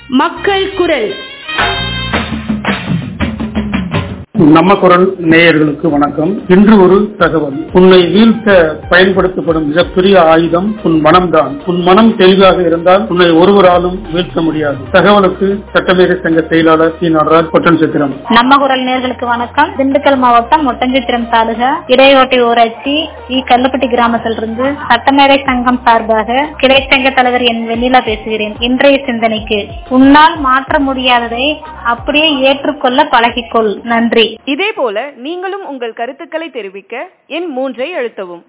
மக்கள் குரல் நம்ம குரல் நேயர்களுக்கு வணக்கம் இன்று ஒரு தகவல் உன்னை வீழ்த்த பயன்படுத்தப்படும் மிகப்பெரிய ஆயுதம் உன் மனம்தான் உன் மனம் தெளிவாக இருந்தால் உன்னை ஒருவராலும் வீழ்த்த முடியாது தகவலுக்கு சட்டமேதை சங்க செயலாளர் சி நடராஜ் பொட்டன் சித்திரம் நம்ம குரல் நேர்களுக்கு வணக்கம் திண்டுக்கல் மாவட்டம் ஒட்டஞ்சித்திரம் தாலுகா இடையோட்டை ஊராட்சி இ கல்லுப்பட்டி கிராமத்திலிருந்து சட்டமேதை சங்கம் சார்பாக கிளை சங்க தலைவர் என் வெண்ணிலா பேசுகிறேன் இன்றைய சிந்தனைக்கு உன்னால் மாற்ற முடியாததை அப்படியே ஏற்றுக்கொள்ள பழகிக்கொள் நன்றி இதே போல நீங்களும் உங்கள் கருத்துக்களை தெரிவிக்க எண் மூன்றை அழுத்தவும்